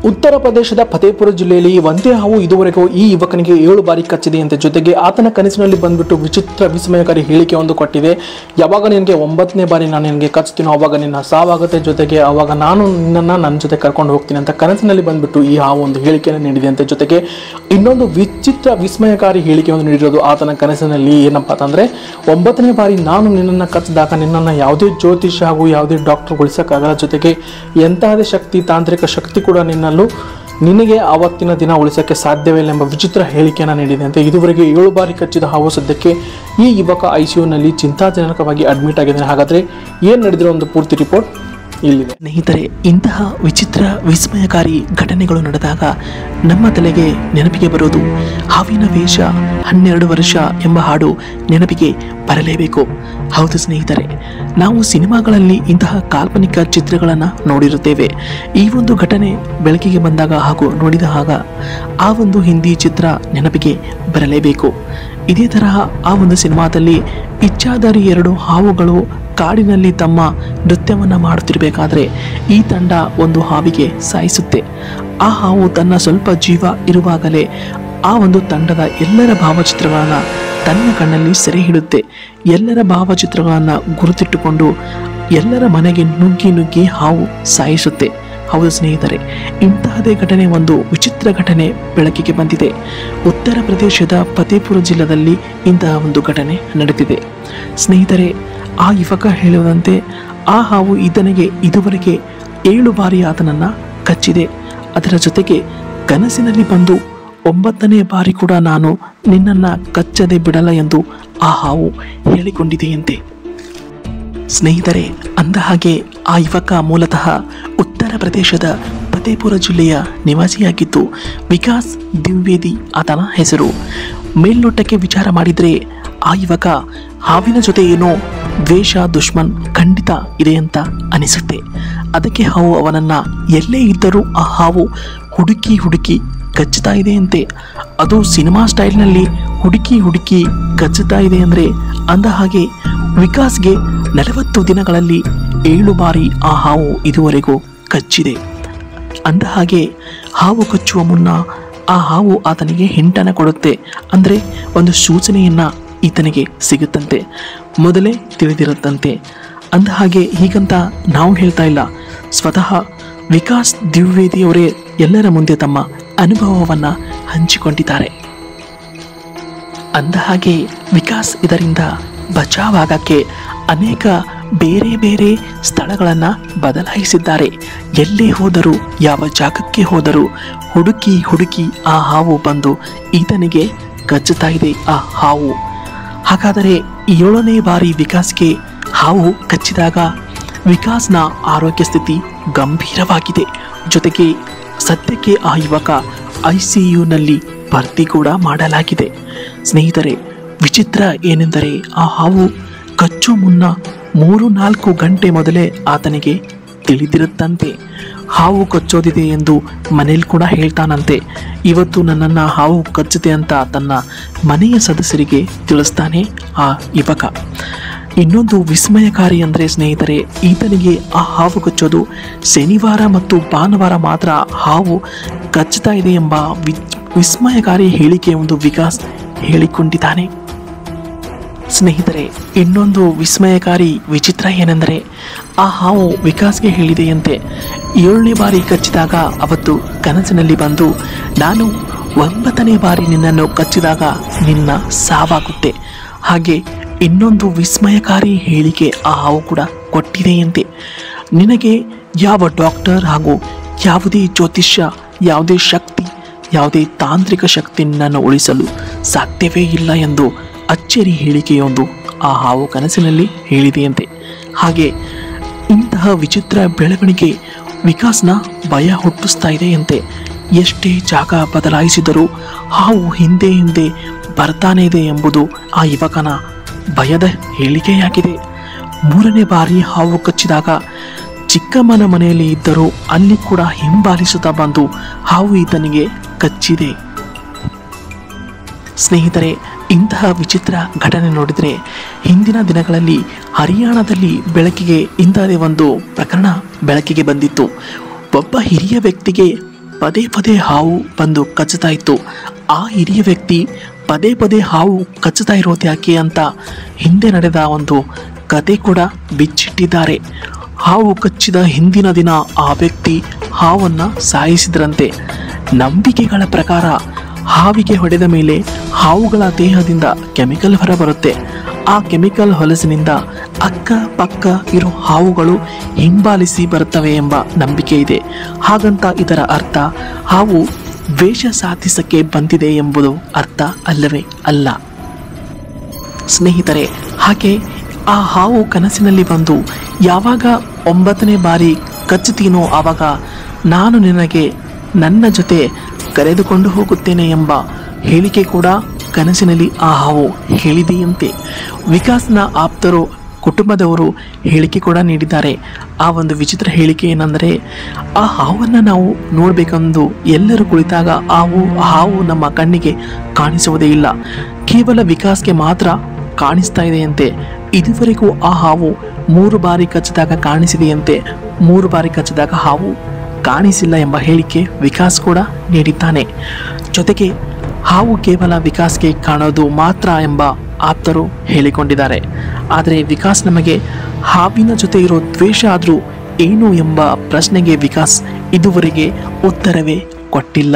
ಉತ್ತರ ಪ್ರದೇಶದ ಫತೇಪುರ ಜಿಲ್ಲೆಯಲ್ಲಿ ಒಂದೇ ಹಾವು ಇದುವರೆಗೂ ಈ ಯುವಕನಿಗೆ ಏಳು ಬಾರಿ ಕಚ್ಚಿದೆಯಂತೆ ಜೊತೆಗೆ ಆತನ ಕನಸಿನಲ್ಲಿ ಬಂದ್ಬಿಟ್ಟು ವಿಚಿತ್ರ ವಿಸ್ಮಯಕಾರಿ ಹೇಳಿಕೆ ಒಂದು ಕೊಟ್ಟಿದೆ ಯಾವಾಗ ನಿನಗೆ ಒಂಬತ್ತನೇ ಬಾರಿ ನಾನು ನಿನಗೆ ಕಚ್ತೀನೋ ಅವಾಗ ನಿನ್ನ ಸಾವಾಗುತ್ತೆ ಜೊತೆಗೆ ಅವಾಗ ನಾನು ನಿನ್ನನ್ನು ನನ್ನ ಜೊತೆ ಕರ್ಕೊಂಡು ಹೋಗ್ತೀನಿ ಅಂತ ಕನಸಿನಲ್ಲಿ ಬಂದ್ಬಿಟ್ಟು ಈ ಹಾವು ಒಂದು ಹೇಳಿಕೆಯನ್ನು ನೀಡಿದೆ ಅಂತೆ ಜೊತೆಗೆ ಇನ್ನೊಂದು ವಿಚಿತ್ರ ವಿಸ್ಮಯಕಾರಿ ಹೇಳಿಕೆಯನ್ನು ನೀಡಿರೋದು ಆತನ ಕನಸಿನಲ್ಲಿ ಏನಪ್ಪ ಅಂತಂದರೆ ಒಂಬತ್ತನೇ ಬಾರಿ ನಾನು ನಿನ್ನನ್ನು ಕಚ್ಚಿದಾಗ ನಿನ್ನನ್ನು ಯಾವುದೇ ಜ್ಯೋತಿಷ ಹಾಗೂ ಯಾವುದೇ ಡಾಕ್ಟರ್ ಉಳಿಸೋಕ್ಕಾಗಲ್ಲ ಜೊತೆಗೆ ಎಂತಹದೇ ಶಕ್ತಿ ತಾಂತ್ರಿಕ ಶಕ್ತಿ ಕೂಡ ನಿನ್ನಲ್ಲೂ ನಿನಗೆ ಆವತ್ತಿನ ದಿನ ಉಳಿಸೋಕ್ಕೆ ಸಾಧ್ಯವಿಲ್ಲ ಎಂಬ ವಿಚಿತ್ರ ಹೇಳಿಕೆಯನ್ನು ನೀಡಿದೆ ಅಂತ ಇದುವರೆಗೆ ಏಳು ಬಾರಿ ಕಚ್ಚಿದ ಹಾವು ಸದ್ಯಕ್ಕೆ ಈ ಯುವಕ ಐ ಸಿ ಯುನಲ್ಲಿ ಚಿಂತಾಜನಕವಾಗಿ ಅಡ್ಮಿಟ್ ಆಗಿದ್ದಾನೆ ಹಾಗಾದರೆ ಏನು ನಡೆದಿರೋ ಒಂದು ಪೂರ್ತಿ ರಿಪೋರ್ಟ್ ಇಲ್ಲಿದೆ ಸ್ನೇಹಿತರೆ ಇಂತಹ ವಿಚಿತ್ರ ವಿಸ್ಮಯಕಾರಿ ಘಟನೆಗಳು ನಡೆದಾಗ ನಮ್ಮ ತಲೆಗೆ ನೆನಪಿಗೆ ಬರೋದು ಹಾವಿನ ವೇಷ ಹನ್ನೆರಡು ವರ್ಷ ಎಂಬ ಹಾಡು ನೆನಪಿಗೆ ಬರಲೇಬೇಕು ಹೌದು ಸ್ನೇಹಿತರೆ ನಾವು ಸಿನಿಮಾಗಳಲ್ಲಿ ಇಂತಹ ಕಾಲ್ಪನಿಕ ಚಿತ್ರಗಳನ್ನು ನೋಡಿರುತ್ತೇವೆ ಈ ಒಂದು ಘಟನೆ ಬೆಳಕಿಗೆ ಬಂದಾಗ ಹಾಗೂ ನೋಡಿದ ಆಗ ಆ ಒಂದು ಹಿಂದಿ ಚಿತ್ರ ನೆನಪಿಗೆ ಬರಲೇಬೇಕು ಇದೇ ತರಹ ಆ ಒಂದು ಸಿನಿಮಾದಲ್ಲಿ ಇಚ್ಛಾದಾರಿ ಎರಡು ಹಾವುಗಳು ಕಾಡಿನಲ್ಲಿ ತಮ್ಮ ನೃತ್ಯವನ್ನು ಮಾಡುತ್ತಿರಬೇಕಾದ್ರೆ ಈ ತಂಡ ಒಂದು ಹಾವಿಗೆ ಸಾಯಿಸುತ್ತೆ ಆ ಹಾವು ತನ್ನ ಸ್ವಲ್ಪ ಜೀವ ಇರುವಾಗಲೇ ಆ ಒಂದು ತಂಡದ ಎಲ್ಲರ ಭಾವಚಿತ್ರಗಳನ್ನು ತನ್ನ ಕಣ್ಣಲ್ಲಿ ಸೆರೆ ಹಿಡುತ್ತೆ ಎಲ್ಲರ ಭಾವಚಿತ್ರಗಳನ್ನು ಗುರುತಿಟ್ಟುಕೊಂಡು ಎಲ್ಲರ ಮನೆಗೆ ನುಗ್ಗಿ ನುಗ್ಗಿ ಹಾವು ಸಾಯಿಸುತ್ತೆ ಹೌದು ಸ್ನೇಹಿತರೆ ಇಂತಹದೇ ಘಟನೆ ಒಂದು ವಿಚಿತ್ರ ಘಟನೆ ಬೆಳಕಿಗೆ ಬಂದಿದೆ ಉತ್ತರ ಪ್ರದೇಶದ ಫತೇಪುರ ಜಿಲ್ಲೆಯಲ್ಲಿ ಇಂತಹ ಒಂದು ಘಟನೆ ನಡೆದಿದೆ ಸ್ನೇಹಿತರೆ ಆ ಯುವಕ ಹೇಳುವಂತೆ ಆ ಹಾವು ಈತನಿಗೆ ಇದುವರೆಗೆ ಏಳು ಬಾರಿ ಆತನನ್ನು ಕಚ್ಚಿದೆ ಅದರ ಜೊತೆಗೆ ಕನಸಿನಲ್ಲಿ ಬಂದು ಒಂಬತ್ತನೇ ಬಾರಿ ಕೂಡ ನಾನು ನಿನ್ನನ್ನು ಕಚ್ಚದೆ ಬಿಡಲ್ಲ ಎಂದು ಆ ಹಾವು ಹೇಳಿಕೊಂಡಿದೆಯಂತೆ ಸ್ನೇಹಿತರೆ ಅಂದ ಹಾಗೆ ಆ ಯುವಕ ಮೂಲತಃ ಉತ್ತರ ಪ್ರದೇಶದ ಫತೇಪುರ ಜಿಲ್ಲೆಯ ನಿವಾಸಿಯಾಗಿದ್ದು ವಿಕಾಸ್ ದ್ವಿವೇದಿ ಆತನ ಹೆಸರು ಮೇಲ್ನೋಟಕ್ಕೆ ವಿಚಾರ ಮಾಡಿದರೆ ಆ ಯುವಕ ಹಾವಿನ ಜೊತೆ ಏನೋ ದ್ವೇಷ ದುಶ್ಮನ್ ಖಂಡಿತ ಇದೆ ಅಂತ ಅನಿಸುತ್ತೆ ಅದಕ್ಕೆ ಹಾವು ಅವನನ್ನ ಎಲ್ಲೇ ಇದ್ದರೂ ಆ ಹಾವು ಹುಡುಕಿ ಹುಡುಕಿ ಕಚ್ಚುತ್ತಾ ಇದೆಯಂತೆ ಅದು ಸಿನಿಮಾ ಸ್ಟೈಲ್ನಲ್ಲಿ ಹುಡುಕಿ ಹುಡುಕಿ ಕಚ್ಚುತ್ತಾ ಇದೆ ಅಂದರೆ ಅಂದ ಹಾಗೆ ವಿಕಾಸ್ಗೆ ನಲವತ್ತು ದಿನಗಳಲ್ಲಿ ಏಳು ಬಾರಿ ಆ ಹಾವು ಇದುವರೆಗೂ ಕಚ್ಚಿದೆ ಅಂದ ಹಾಗೆ ಹಾವು ಕಚ್ಚುವ ಮುನ್ನ ಆ ಹಾವು ಆತನಿಗೆ ಹಿಂಟನ ಕೊಡುತ್ತೆ ಅಂದರೆ ಒಂದು ಸೂಚನೆಯನ್ನ ಈತನಿಗೆ ಸಿಗುತ್ತಂತೆ ಮೊದಲೇ ತಿಳಿದಿರುತ್ತಂತೆ ಅಂದ ಹಾಗೆ ಹೀಗಂತ ನಾವು ಹೇಳ್ತಾ ಇಲ್ಲ ಸ್ವತಃ ವಿಕಾಸ್ ದ್ವಿವೇದಿಯವರೇ ಎಲ್ಲರ ಮುಂದೆ ತಮ್ಮ ಅನುಭವವನ್ನು ಹಂಚಿಕೊಂಡಿದ್ದಾರೆ ಅಂದ ಹಾಗೆ ವಿಕಾಸ್ ಇದರಿಂದ ಬಚಾವಾಗಕ್ಕೆ ಅನೇಕ ಬೇರೆ ಬೇರೆ ಸ್ಥಳಗಳನ್ನು ಬದಲಾಯಿಸಿದ್ದಾರೆ ಎಲ್ಲೇ ಹೋದರೂ ಯಾವ ಜಾಗಕ್ಕೆ ಹೋದರೂ ಹುಡುಕಿ ಹುಡುಕಿ ಆ ಹಾವು ಬಂದು ಈತನಿಗೆ ಕಚ್ಚುತ್ತಾ ಇದೆ ಆ ಹಾವು ಹಾಗಾದರೆ ಏಳನೇ ಬಾರಿ ವಿಕಾಸ್ಗೆ ಹಾವು ಕಚ್ಚಿದಾಗ ವಿಕಾಸ್ನ ಆರೋಗ್ಯ ಸ್ಥಿತಿ ಗಂಭೀರವಾಗಿದೆ ಜೊತೆಗೆ ಸದ್ಯಕ್ಕೆ ಆ ಯುವಕ ಐ ಸಿ ಯುನಲ್ಲಿ ಭರ್ತಿ ಕೂಡ ಮಾಡಲಾಗಿದೆ ಸ್ನೇಹಿತರೆ ವಿಚಿತ್ರ ಏನೆಂದರೆ ಆ ಹಾವು ಕಚ್ಚೋ ಮುನ್ನ ಮೂರು ನಾಲ್ಕು ಗಂಟೆ ಮೊದಲೇ ಆತನಿಗೆ ತಿಳಿದಿರುತ್ತಂತೆ ಹಾವು ಕಚ್ಚೋದಿದೆ ಎಂದು ಮನೇಲಿ ಕೂಡ ಹೇಳ್ತಾನಂತೆ ಇವತ್ತು ನನ್ನನ್ನು ಹಾವು ಕಚ್ಚುತ್ತೆ ಅಂತ ತನ್ನ ಮನೆಯ ಸದಸ್ಯರಿಗೆ ತಿಳಿಸ್ತಾನೆ ಆ ಯುವಕ ಇನ್ನೊಂದು ವಿಸ್ಮಯಕಾರಿ ಅಂದರೆ ಸ್ನೇಹಿತರೆ ಈತನಿಗೆ ಆ ಹಾವು ಕಚ್ಚೋದು ಶನಿವಾರ ಮತ್ತು ಭಾನುವಾರ ಮಾತ್ರ ಹಾವು ಕಚ್ಚುತ್ತಾ ಇದೆ ಎಂಬ ವಿ ವಿಸ್ಮಯಕಾರಿ ಹೇಳಿಕೆ ಒಂದು ವಿಕಾಸ್ ಹೇಳಿಕೊಂಡಿದ್ದಾನೆ ಸ್ನೇಹಿತರೆ ಇನ್ನೊಂದು ವಿಸ್ಮಯಕಾರಿ ವಿಚಿತ್ರ ಏನೆಂದರೆ ಆ ಹಾವು ವಿಕಾಸ್ಗೆ ಹೇಳಿದೆಯಂತೆ ಏಳನೇ ಬಾರಿ ಕಚ್ಚಿದಾಗ ಅವತ್ತು ಕನಸಿನಲ್ಲಿ ಬಂದು ನಾನು ಒಂಬತ್ತನೇ ಬಾರಿ ನಿನ್ನನ್ನು ಕಚ್ಚಿದಾಗ ನಿನ್ನ ಸಾವಾಗುತ್ತೆ ಹಾಗೆ ಇನ್ನೊಂದು ವಿಸ್ಮಯಕಾರಿ ಹೇಳಿಕೆ ಆ ಹಾವು ಕೂಡ ಕೊಟ್ಟಿದೆಯಂತೆ ನಿನಗೆ ಯಾವ ಡಾಕ್ಟರ್ ಹಾಗೂ ಯಾವುದೇ ಜ್ಯೋತಿಷ್ಯ ಯಾವುದೇ ಶಕ್ತಿ ಯಾವುದೇ ತಾಂತ್ರಿಕ ಶಕ್ತಿ ನಿನ್ನನ್ನು ಉಳಿಸಲು ಸಾಧ್ಯವೇ ಇಲ್ಲ ಎಂದು ಅಚ್ಚರಿ ಹೇಳಿಕೆಯೊಂದು ಆ ಹಾವು ಕನಸಿನಲ್ಲಿ ಹೇಳಿದೆಯಂತೆ ಹಾಗೆ ಇಂತಹ ವಿಚಿತ್ರ ಬೆಳವಣಿಗೆ ವಿಕಾಸ್ನ ಭಯ ಹುಟ್ಟಿಸ್ತಾ ಇದೆಯಂತೆ ಎಷ್ಟೇ ಜಾಗ ಬದಲಾಯಿಸಿದರೂ ಹಾವು ಹಿಂದೆ ಹಿಂದೆ ಬರ್ತಾನೆ ಇದೆ ಎಂಬುದು ಆ ಯುವಕನ ಭಯದ ಹೇಳಿಕೆಯಾಗಿದೆ ಮೂರನೇ ಬಾರಿ ಹಾವು ಕಚ್ಚಿದಾಗ ಚಿಕ್ಕಮ್ಮನ ಮನೆಯಲ್ಲಿ ಇದ್ದರೂ ಅಲ್ಲಿ ಕೂಡ ಹಿಂಬಾಲಿಸುತ್ತಾ ಬಂದು ಹಾವು ಈತನಿಗೆ ಕಚ್ಚಿದೆ ಸ್ನೇಹಿತರೆ ಇಂತಹ ವಿಚಿತ್ರ ಘಟನೆ ನೋಡಿದರೆ ಹಿಂದಿನ ದಿನಗಳಲ್ಲಿ ಹರಿಯಾಣದಲ್ಲಿ ಬೆಳಕಿಗೆ ಇಂತಹದೇ ಒಂದು ಪ್ರಕರಣ ಬೆಳಕಿಗೆ ಬಂದಿತ್ತು ಒಬ್ಬ ಹಿರಿಯ ವ್ಯಕ್ತಿಗೆ ಪದೇ ಪದೇ ಹಾವು ಬಂದು ಕಚ್ಚುತ್ತಾ ಇತ್ತು ಆ ಹಿರಿಯ ವ್ಯಕ್ತಿ ಪದೇ ಪದೇ ಹಾವು ಕಚ್ಚುತ್ತಾ ಇರೋದು ಯಾಕೆ ಅಂತ ಹಿಂದೆ ನಡೆದ ಒಂದು ಕತೆ ಕೂಡ ಬಿಚ್ಚಿಟ್ಟಿದ್ದಾರೆ ಹಾವು ಕಚ್ಚಿದ ಹಿಂದಿನ ದಿನ ಆ ವ್ಯಕ್ತಿ ಹಾವನ್ನು ಸಾಯಿಸಿದ್ರಂತೆ ನಂಬಿಕೆಗಳ ಪ್ರಕಾರ ಹಾವಿಗೆ ಹೊಡೆದ ಮೇಲೆ ಹಾವುಗಳ ದೇಹದಿಂದ ಕೆಮಿಕಲ್ ಹೊರಬರುತ್ತೆ ಆ ಕೆಮಿಕಲ್ ಹೊಲಸಿನಿಂದ ಅಕ್ಕ ಪಕ್ಕ ಇರೋ ಹಾವುಗಳು ಹಿಂಬಾಲಿಸಿ ಬರುತ್ತವೆ ಎಂಬ ನಂಬಿಕೆ ಇದೆ ಹಾಗಂತ ಇದರ ಅರ್ಥ ಹಾವು ವೇಷ ಸಾಧಿಸಕ್ಕೆ ಬಂದಿದೆ ಎಂಬುದು ಅರ್ಥ ಅಲ್ಲವೇ ಅಲ್ಲ ಸ್ನೇಹಿತರೆ ಹಾಗೆ ಆ ಹಾವು ಕನಸಿನಲ್ಲಿ ಬಂದು ಯಾವಾಗ ಒಂಬತ್ತನೇ ಬಾರಿ ಕಚ್ಚುತ್ತೀನೋ ಆವಾಗ ನಾನು ನಿನಗೆ ನನ್ನ ಜೊತೆ ಕರೆದುಕೊಂಡು ಹೋಗುತ್ತೇನೆ ಎಂಬ ಹೇಳಿಕೆ ಕೂಡ ಕನಸಿನಲ್ಲಿ ಆ ಹಾವು ಹೇಳಿದೆಯಂತೆ ವಿಕಾಸ್ನ ಆಪ್ತರು ಕುಟುಂಬದವರು ಹೇಳಿಕೆ ಕೂಡ ನೀಡಿದ್ದಾರೆ ಆ ಒಂದು ವಿಚಿತ್ರ ಹೇಳಿಕೆ ಏನಂದರೆ ಆ ಹಾವನ್ನು ನಾವು ನೋಡಬೇಕೆಂದು ಎಲ್ಲರೂ ಕುಳಿತಾಗ ಹಾವು ಹಾವು ನಮ್ಮ ಕಣ್ಣಿಗೆ ಕಾಣಿಸುವುದೇ ಇಲ್ಲ ಕೇವಲ ವಿಕಾಸ್ಗೆ ಮಾತ್ರ ಕಾಣಿಸ್ತಾ ಇದೆಯಂತೆ ಇದುವರೆಗೂ ಆ ಹಾವು ಮೂರು ಬಾರಿ ಕಚ್ಚಿದಾಗ ಕಾಣಿಸಿದೆಯಂತೆ ಮೂರು ಬಾರಿ ಕಚ್ಚಿದಾಗ ಹಾವು ಕಾಣಿಸಿಲ್ಲ ಎಂಬ ಹೇಳಿಕೆ ವಿಕಾಸ್ ಕೂಡ ನೀಡಿದ್ದಾನೆ ಜೊತೆಗೆ ಹಾವು ಕೇವಲ ವಿಕಾಸ್ಗೆ ಕಾಣೋದು ಮಾತ್ರ ಎಂಬ ಆಪ್ತರು ಹೇಳಿಕೊಂಡಿದ್ದಾರೆ ಆದರೆ ವಿಕಾಸ್ ನಮಗೆ ಹಾವಿನ ಜೊತೆ ಇರೋ ದ್ವೇಷ ಆದರೂ ಏನು ಎಂಬ ಪ್ರಶ್ನೆಗೆ ವಿಕಾಸ್ ಇದುವರೆಗೆ ಉತ್ತರವೇ ಕೊಟ್ಟಿಲ್ಲ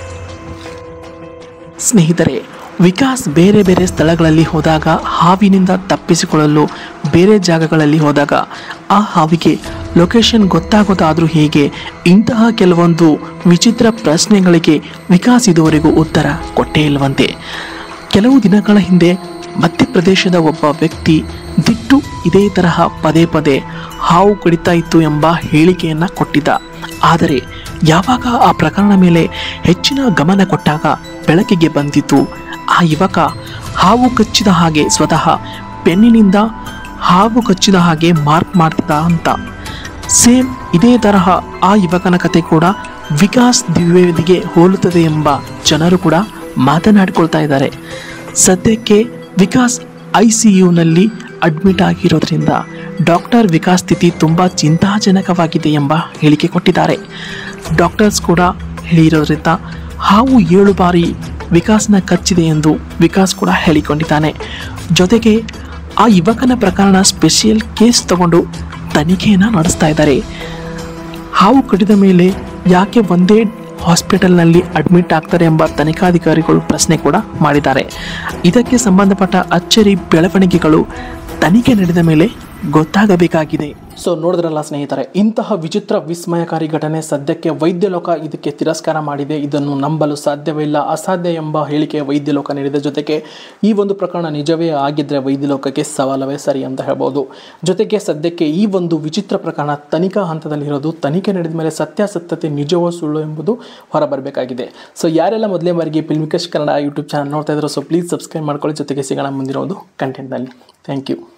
ಸ್ನೇಹಿತರೆ ವಿಕಾಸ್ ಬೇರೆ ಬೇರೆ ಸ್ಥಳಗಳಲ್ಲಿ ಹೋದಾಗ ಹಾವಿನಿಂದ ತಪ್ಪಿಸಿಕೊಳ್ಳಲು ಬೇರೆ ಜಾಗಗಳಲ್ಲಿ ಹೋದಾಗ ಆ ಹಾವಿಗೆ ಲೊಕೇಶನ್ ಗೊತ್ತಾಗೋದಾದರೂ ಹೇಗೆ ಇಂತಹ ಕೆಲವೊಂದು ವಿಚಿತ್ರ ಪ್ರಶ್ನೆಗಳಿಗೆ ವಿಕಾಸ್ ಇದುವರೆಗೂ ಉತ್ತರ ಕೊಟ್ಟೇ ಇಲ್ಲವಂತೆ ಕೆಲವು ದಿನಗಳ ಹಿಂದೆ ಮಧ್ಯಪ್ರದೇಶದ ಒಬ್ಬ ವ್ಯಕ್ತಿ ದಿಟ್ಟು ಇದೇ ತರಹ ಪದೇ ಪದೇ ಹಾವು ಕಡಿತಾ ಇತ್ತು ಎಂಬ ಹೇಳಿಕೆಯನ್ನು ಕೊಟ್ಟಿದ್ದ ಆದರೆ ಯಾವಾಗ ಆ ಪ್ರಕರಣ ಮೇಲೆ ಹೆಚ್ಚಿನ ಗಮನ ಕೊಟ್ಟಾಗ ಬೆಳಕಿಗೆ ಬಂದಿತ್ತು ಆ ಯುವಕ ಹಾವು ಕಚ್ಚಿದ ಹಾಗೆ ಸ್ವತಃ ಪೆನ್ನಿನಿಂದ ಹಾವು ಕಚ್ಚಿದ ಹಾಗೆ ಮಾರ್ಕ್ ಮಾಡ್ತಿದ್ದ ಅಂತ ಸೇಮ್ ಇದೇ ತರಹ ಆ ಯುವಕನ ಕತೆ ಕೂಡ ವಿಕಾಸ್ ದ್ವಿವೇದಿಗೆ ಹೋಲುತ್ತದೆ ಎಂಬ ಜನರು ಕೂಡ ಮಾತನಾಡಿಕೊಳ್ತಾ ಇದ್ದಾರೆ ಸದ್ಯಕ್ಕೆ ವಿಕಾಸ್ ಐ ಸಿ ಯುನಲ್ಲಿ ಅಡ್ಮಿಟ್ ಆಗಿರೋದ್ರಿಂದ ಡಾಕ್ಟರ್ ವಿಕಾಸ್ ಸ್ಥಿತಿ ತುಂಬ ಚಿಂತಾಜನಕವಾಗಿದೆ ಎಂಬ ಹೇಳಿಕೆ ಕೊಟ್ಟಿದ್ದಾರೆ ಡಾಕ್ಟರ್ಸ್ ಕೂಡ ಹೇಳಿರೋದ್ರಿಂದ ಹಾವು ಏಳು ಬಾರಿ ವಿಕಾಸ್ನ ಕಚ್ಚಿದೆ ಎಂದು ವಿಕಾಸ್ ಕೂಡ ಹೇಳಿಕೊಂಡಿದ್ದಾನೆ ಜೊತೆಗೆ ಆ ಯುವಕನ ಪ್ರಕರಣ ಸ್ಪೆಷಲ್ ಕೇಸ್ ತಗೊಂಡು ತನಿಖೆಯನ್ನು ನಡೆಸ್ತಾ ಇದ್ದಾರೆ ಹಾವು ಕಡಿದ ಮೇಲೆ ಯಾಕೆ ಒಂದೇ ಹಾಸ್ಪಿಟಲ್ನಲ್ಲಿ ಅಡ್ಮಿಟ್ ಆಗ್ತಾರೆ ಎಂಬ ತನಿಖಾಧಿಕಾರಿಗಳು ಪ್ರಶ್ನೆ ಕೂಡ ಮಾಡಿದ್ದಾರೆ ಇದಕ್ಕೆ ಸಂಬಂಧಪಟ್ಟ ಅಚ್ಚರಿ ಬೆಳವಣಿಗೆಗಳು ತನಿಖೆ ನಡೆದ ಮೇಲೆ ಗೊತ್ತಾಗಬೇಕಾಗಿದೆ ಸೊ ನೋಡಿದ್ರಲ್ಲ ಸ್ನೇಹಿತರೆ ಇಂತಹ ವಿಚಿತ್ರ ವಿಸ್ಮಯಕಾರಿ ಘಟನೆ ಸದ್ಯಕ್ಕೆ ವೈದ್ಯ ಲೋಕ ಇದಕ್ಕೆ ತಿರಸ್ಕಾರ ಮಾಡಿದೆ ಇದನ್ನು ನಂಬಲು ಸಾಧ್ಯವಿಲ್ಲ ಅಸಾಧ್ಯ ಎಂಬ ಹೇಳಿಕೆ ವೈದ್ಯ ಲೋಕ ನೀಡಿದೆ ಜೊತೆಗೆ ಈ ಒಂದು ಪ್ರಕರಣ ನಿಜವೇ ಆಗಿದ್ರೆ ವೈದ್ಯ ಲೋಕಕ್ಕೆ ಸವಾಲವೇ ಸರಿ ಅಂತ ಹೇಳ್ಬೋದು ಜೊತೆಗೆ ಸದ್ಯಕ್ಕೆ ಈ ಒಂದು ವಿಚಿತ್ರ ಪ್ರಕರಣ ತನಿಖಾ ಹಂತದಲ್ಲಿರೋದು ತನಿಖೆ ನಡೆದ ಮೇಲೆ ಸತ್ಯಾಸತ್ಯತೆ ನಿಜವೋ ಸುಳ್ಳು ಎಂಬುದು ಹೊರಬರಬೇಕಾಗಿದೆ ಸೊ ಯಾರೆಲ್ಲ ಮೊದಲೇ ಬಾರಿಗೆ ಫಿಲ್ಮಿಕೇಶ್ ಕನ್ನಡ ಯೂಟ್ಯೂಬ್ ಚಾನಲ್ ನೋಡ್ತಾ ಇದ್ರು ಸೊ ಪ್ಲೀಸ್ ಸಬ್ಸ್ಕ್ರೈಬ್ ಮಾಡ್ಕೊಳ್ಳಿ ಜೊತೆಗೆ ಸಿಗೋಣ ಮುಂದಿನ ಒಂದು ಕಂಟೆಂಟ್ನಲ್ಲಿ ಥ್ಯಾಂಕ್ ಯು